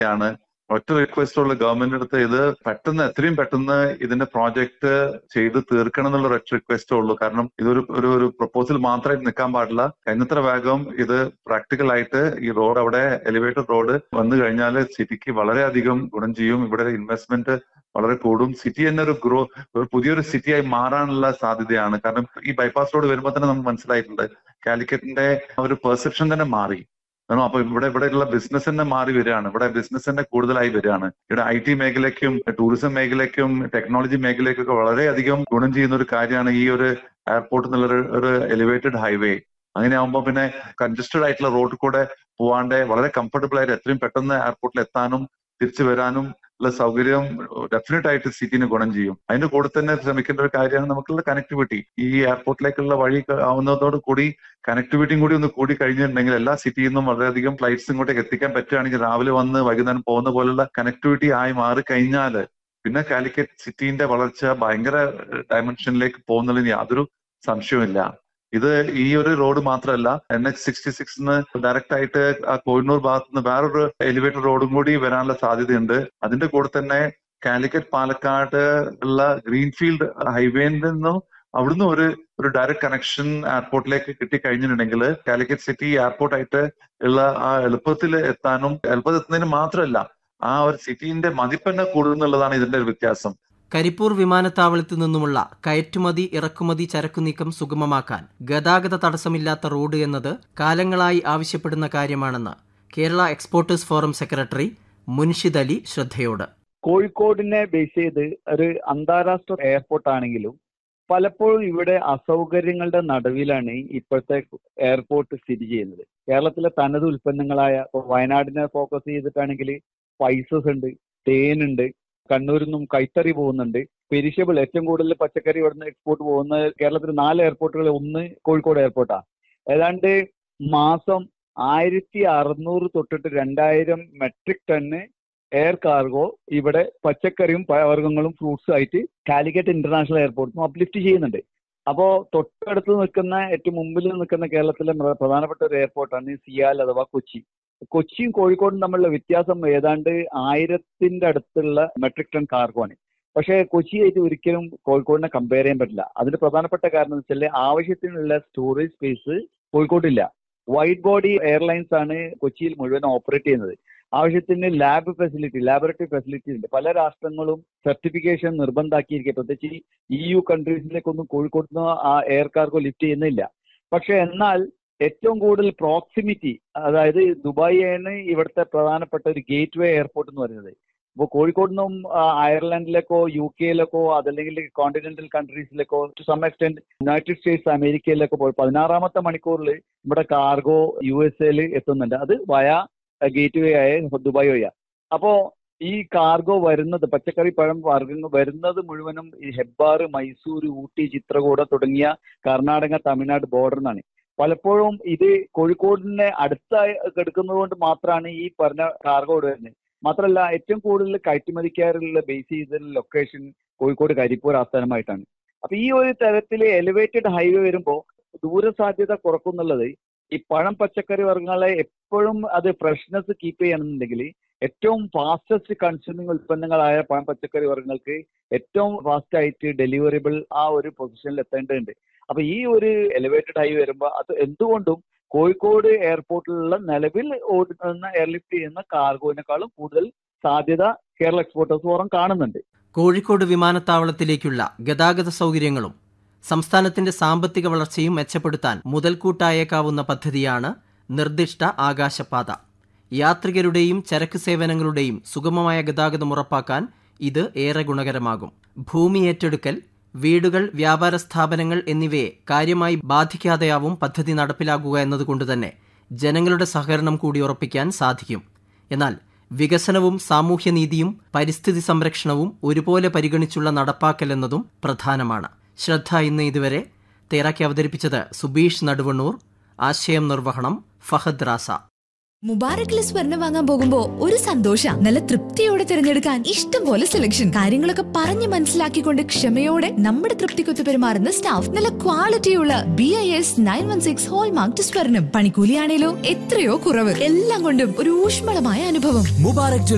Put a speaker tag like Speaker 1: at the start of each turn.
Speaker 1: ആണ് ഒറ്റ റിക്വസ്റ്റ് ഉള്ള ഗവൺമെന്റ് അടുത്ത് ഇത് പെട്ടെന്ന് എത്രയും പെട്ടെന്ന് ഇതിന്റെ പ്രോജക്റ്റ് ചെയ്ത് തീർക്കണം എന്നുള്ള ഒറ്റ റിക്വസ്റ്റേ ഉള്ളൂ കാരണം ഇതൊരു ഒരു ഒരു പ്രപ്പോസൽ മാത്രമായിട്ട് നിൽക്കാൻ പാടില്ല കഴിഞ്ഞത്ര വേഗം ഇത് പ്രാക്ടിക്കൽ ആയിട്ട് ഈ റോഡ് അവിടെ എലിവേറ്റഡ് റോഡ് വന്നു കഴിഞ്ഞാൽ സിറ്റിക്ക് വളരെയധികം ഗുണം ചെയ്യും ഇവിടെ ഇൻവെസ്റ്റ്മെന്റ് വളരെ കൂടും സിറ്റി തന്നെ ഒരു ഗ്രോ ഒരു പുതിയൊരു സിറ്റിയായി മാറാനുള്ള സാധ്യതയാണ് കാരണം ഈ ബൈപ്പാസ് റോഡ് വരുമ്പോൾ തന്നെ നമുക്ക് മനസ്സിലായിട്ടുണ്ട് കാലിക്കറ്റിന്റെ ഒരു പെർസെപ്ഷൻ തന്നെ മാറി കാരണം അപ്പൊ ഇവിടെ ഇവിടെയുള്ള ബിസിനസ് തന്നെ മാറി വരികയാണ് ഇവിടെ ബിസിനസ് തന്നെ കൂടുതലായി വരികയാണ് ഇവിടെ ഐ ടി മേഖലയ്ക്കും ടൂറിസം മേഖലയ്ക്കും ടെക്നോളജി മേഖലയ്ക്കും ഒക്കെ വളരെയധികം ഗുണം ചെയ്യുന്ന ഒരു കാര്യമാണ് ഈ ഒരു എയർപോർട്ട് എന്നുള്ള ഒരു- ഒരു എലിവേറ്റഡ് ഹൈവേ അങ്ങനെ ആകുമ്പോൾ പിന്നെ കൺജസ്റ്റഡ് ആയിട്ടുള്ള റോഡിൽ കൂടെ പോവാണ്ട് വളരെ കംഫർട്ടബിൾ ആയിട്ട് എത്രയും പെട്ടെന്ന് എയർപോർട്ടിൽ എത്താനും തിരിച്ചു വരാനും ഉള്ള സൗകര്യം ഡെഫിനറ്റ് ആയിട്ട് സിറ്റിന് ഗുണം ചെയ്യും അതിന്റെ കൂടെ തന്നെ ശ്രമിക്കേണ്ട ഒരു കാര്യമാണ് നമുക്കുള്ള കണക്ടിവിറ്റി ഈ എയർപോർട്ടിലേക്കുള്ള വഴി ആവുന്നതോട് കൂടി കണക്ടിവിറ്റിയും കൂടി ഒന്ന് കൂടി കഴിഞ്ഞിട്ടുണ്ടെങ്കിൽ എല്ലാ സിറ്റിയിൽ നിന്നും വളരെയധികം ഫ്ലൈറ്റ്സ് ഇങ്ങോട്ടേക്ക് എത്തിക്കാൻ പറ്റുകയാണെങ്കിൽ രാവിലെ വന്ന് വൈകുന്നേരം പോകുന്ന പോലുള്ള കണക്ടിവിറ്റി ആയി മാറി കഴിഞ്ഞാൽ പിന്നെ കാലിക്കറ്റ് സിറ്റീന്റെ വളർച്ച ഭയങ്കര ഡയമെൻഷനിലേക്ക് പോകുന്നതിന് യാതൊരു സംശയവുമില്ല ഇത് ഈ ഒരു റോഡ് മാത്രമല്ല എൻ എച്ച് സിക്സ്റ്റി സിക്സിന് ഡയറക്റ്റ് ആയിട്ട് ആ കോഹിനൂർ ഭാഗത്ത് നിന്ന് വേറൊരു എലിവേറ്റഡ് റോഡും കൂടി വരാനുള്ള സാധ്യതയുണ്ട് അതിന്റെ കൂടെ തന്നെ കാലിക്കറ്റ് പാലക്കാട് ഉള്ള ഗ്രീൻഫീൽഡ് ഹൈവേയിൽ നിന്നും അവിടുന്ന് ഒരു ഒരു ഡയറക്റ്റ് കണക്ഷൻ എയർപോർട്ടിലേക്ക് കിട്ടിക്കഴിഞ്ഞിട്ടുണ്ടെങ്കിൽ കാലിക്കറ്റ് സിറ്റി എയർപോർട്ട് ആയിട്ട് ഉള്ള ആ എളുപ്പത്തിൽ എത്താനും എളുപ്പത്തിൽ എത്തുന്നതിന് മാത്രമല്ല ആ ഒരു സിറ്റിന്റെ മതിപ്പന്നെ കൂടുന്നുള്ളതാണ് ഇതിന്റെ ഒരു വ്യത്യാസം
Speaker 2: കരിപ്പൂർ വിമാനത്താവളത്തിൽ നിന്നുമുള്ള കയറ്റുമതി ഇറക്കുമതി ചരക്കു നീക്കം സുഗമമാക്കാൻ ഗതാഗത തടസ്സമില്ലാത്ത റോഡ് എന്നത് കാലങ്ങളായി ആവശ്യപ്പെടുന്ന കാര്യമാണെന്ന് Kerala exporters forum secretary Munshid Ali ശ്രദ്ധയോട്
Speaker 3: കോഴിക്കോടിനെ ബേസ് ചെയ്ത് ഒരു അന്താരാഷ്ട്ര എയർപോർട്ട് ആണെങ്കിലും പലപ്പോഴും ഇവിടെ അസൗകര്യങ്ങളുടെ നടുവിലാണ് ഇപ്പോഴത്തെ എയർപോർട്ട് സ്ഥിതി ചെയ്യുന്നത് കേരളത്തിലെ തനത് ഉൽപ്പന്നങ്ങളായ ഇപ്പൊ വയനാടിനെ ഫോക്കസ് ചെയ്തിട്ടാണെങ്കിൽ സ്പൈസസ് ഉണ്ട് തേനുണ്ട് കണ്ണൂരിൽ നിന്നും കൈത്തറി പോകുന്നുണ്ട് പെരിഷബിൾ ഏറ്റവും കൂടുതൽ പച്ചക്കറി ഇവിടുന്ന് എക്സ്പോർട്ട് പോകുന്ന കേരളത്തിൽ നാല് എയർപോർട്ടുകൾ ഒന്ന് കോഴിക്കോട് എയർപോർട്ടാണ് ഏതാണ്ട് മാസം ആയിരത്തി അറുന്നൂറ് തൊട്ടിട്ട് രണ്ടായിരം മെട്രിക് ടണ്ണ് എയർ കാർഗോ ഇവിടെ പച്ചക്കറിയും പഴവർഗ്ഗങ്ങളും ഫ്രൂട്ട്സും ആയിട്ട് കാലിക്കറ്റ് ഇന്റർനാഷണൽ എയർപോർട്ടിനും അപ്ലിഫ്റ്റ് ചെയ്യുന്നുണ്ട് അപ്പോ തൊട്ടടുത്ത് നിൽക്കുന്ന ഏറ്റവും മുമ്പിൽ നിൽക്കുന്ന കേരളത്തിലെ പ്ര- പ്രധാനപ്പെട്ട ഒരു എയർപോർട്ടാണ് സിയാൽ അഥവാ കൊച്ചി കൊച്ചിയും കോഴിക്കോടും തമ്മിലുള്ള വ്യത്യാസം ഏതാണ്ട് ആയിരത്തിന്റെ അടുത്തുള്ള മെട്രിക് ടൺ കാർഗോ ആണ് പക്ഷേ കൊച്ചിയായിട്ട് ഒരിക്കലും കോഴിക്കോടിനെ കമ്പയർ ചെയ്യാൻ പറ്റില്ല അതിന്റെ പ്രധാനപ്പെട്ട കാരണം എന്ന് വെച്ചാൽ ആവശ്യത്തിനുള്ള സ്റ്റോറേജ് സ്പേസ് കോഴിക്കോട്ടില്ല വൈറ്റ് ബോഡി എയർലൈൻസ് ആണ് കൊച്ചിയിൽ മുഴുവൻ ഓപ്പറേറ്റ് ചെയ്യുന്നത് ആവശ്യത്തിന് ലാബ് ഫെസിലിറ്റി ലാബറട്ടറി ഫെസിലിറ്റി ഉണ്ട് പല രാഷ്ട്രങ്ങളും സർട്ടിഫിക്കേഷൻ നിർബന്ധാക്കിയിരിക്കുക പ്രത്യേകിച്ച് ഇ യു കൺട്രീസിലേക്കൊന്നും കോഴിക്കോട്ട് നിന്ന് ആ എയർ കാർഗോ ലിഫ്റ്റ് ചെയ്യുന്നില്ല പക്ഷെ എന്നാൽ ഏറ്റവും കൂടുതൽ പ്രോക്സിമിറ്റി അതായത് ദുബായ് ആണ് ഇവിടുത്തെ പ്രധാനപ്പെട്ട ഒരു ഗേറ്റ് വേ എയർപോർട്ട് എന്ന് പറയുന്നത് ഇപ്പോൾ കോഴിക്കോട് നിന്നും ആ, അയർലൻഡിലേക്കോ യു കെയിലേക്കോ അതല്ലെങ്കിൽ കോണ്ടിനെന്റൽ കൺട്രീസിലേക്കോ to some extent United States അമേരിക്കയിലേക്കോ പോയി പതിനാറാമത്തെ മണിക്കൂറിൽ നമ്മുടെ കാർഗോ യു എസ് എയിൽ എത്തുന്നുണ്ട് അത് വയ ഗേറ്റ് വേ ആയ ദുബായ് വഴിയാ അപ്പോ ഈ കാർഗോ വരുന്നത് പച്ചക്കറി പഴം വർഗ്ഗങ്ങൾ വരുന്നത് മുഴുവനും ഈ ഹെബ്ബാർ മൈസൂർ ഊട്ടി ചിത്രകൂട തുടങ്ങിയ കർണാടക തമിഴ്നാട് ബോർഡറിൽ നിന്നാണ് പലപ്പോഴും ഇത് കോഴിക്കോടിനെ അടുത്തായി കിടക്കുന്നത് കൊണ്ട് മാത്രമാണ് ഈ പറഞ്ഞ കാർഗോ ഇവിടെ വരുന്നത് മാത്രമല്ല ഏറ്റവും കൂടുതൽ കയറ്റുമതിക്കാരുള്ള ബേസ് ചെയ്തിട്ടുള്ള ലൊക്കേഷൻ കോഴിക്കോട് കരിപ്പൂർ ആസ്ഥാനമായിട്ടാണ് അപ്പൊ ഈ ഒരു തരത്തിൽ എലിവേറ്റഡ് ഹൈവേ വരുമ്പോൾ ദൂരസാധ്യത കുറക്കുന്നുള്ളത് ഈ പഴം പച്ചക്കറി വർഗ്ഗങ്ങളെ എപ്പോഴും അത് ഫ്രഷ്നെസ് കീപ്പ് ചെയ്യണമെന്നുണ്ടെങ്കിൽ ഏറ്റവും ഫാസ്റ്റസ്റ്റ് കൺസ്യൂമിങ് ഉൽപ്പന്നങ്ങളായ പഴം പച്ചക്കറി വർഗ്ഗങ്ങൾക്ക് ഏറ്റവും ഫാസ്റ്റ് ആയിട്ട് ഡെലിവറിബിൾ ആ ഒരു പൊസിഷനിൽ എത്തേണ്ടതുണ്ട് അപ്പൊ ഈ ഒരു എലിവേറ്റഡ് ഹൈവേ വരുമ്പോൾ അത് എന്തുകൊണ്ടും കോഴിക്കോട് എയർപോർട്ടിലുള്ള നിലവിൽ ഓടുന്ന എയർലിഫ്റ്റ് ചെയ്യുന്ന കാർഗോവിനേക്കാളും കൂടുതൽ സാധ്യത കേരള എക്സ്പോർട്ടേഴ്സ് ഫോറം കാണുന്നുണ്ട്
Speaker 2: കോഴിക്കോട് വിമാനത്താവളത്തിലേക്കുള്ള ഗതാഗത സൗകര്യങ്ങളും സംസ്ഥാനത്തിന്റെ സാമ്പത്തിക വളർച്ചയും മെച്ചപ്പെടുത്താൻ മുതൽക്കൂട്ടായേക്കാവുന്ന പദ്ധതിയാണ് നിർദ്ദിഷ്ട ആകാശപാത യാത്രികരുടെയും ചരക്ക് സേവനങ്ങളുടെയും സുഗമമായ ഗതാഗതം ഉറപ്പാക്കാൻ ഇത് ഏറെ ഗുണകരമാകും ഭൂമി ഏറ്റെടുക്കൽ വീടുകൾ വ്യാപാര സ്ഥാപനങ്ങൾ എന്നിവയെ കാര്യമായി ബാധിക്കാതെയാവും പദ്ധതി നടപ്പിലാക്കുക എന്നതുകൊണ്ട് തന്നെ ജനങ്ങളുടെ സഹകരണം കൂടി ഉറപ്പിക്കാൻ സാധിക്കും എന്നാൽ വികസനവും സാമൂഹ്യനീതിയും പരിസ്ഥിതി സംരക്ഷണവും ഒരുപോലെ പരിഗണിച്ചുള്ള നടപ്പാക്കലെന്നതും പ്രധാനമാണ് ശ്രദ്ധ ഇന്ന് ഇതുവരെ തയ്യാറാക്കി അവതരിപ്പിച്ചത് സുബീഷ് നടുവണ്ണൂർ ആശയം നിർവഹണം ഫഹദ് റാസ
Speaker 4: മുബാറക്കില് സ്വർണം വാങ്ങാൻ പോകുമ്പോ ഒരു സന്തോഷ നല്ല തൃപ്തിയോടെ തിരഞ്ഞെടുക്കാൻ ഇഷ്ടം പോലെ സെലക്ഷൻ കാര്യങ്ങളൊക്കെ പറഞ്ഞ് മനസ്സിലാക്കിക്കൊണ്ട് ക്ഷമയോടെ നമ്മുടെ തൃപ്തിക്കൊത്ത് പെരുമാറുന്ന സ്റ്റാഫ് നല്ല ക്വാളിറ്റിയുള്ള B I S nine one six hallmark സ്വർണം പണിക്കൂലിയാണേലോ എത്രയോ കുറവ് എല്ലാം കൊണ്ടും ഒരു ഊഷ്മളമായ അനുഭവം
Speaker 5: മുബാറക്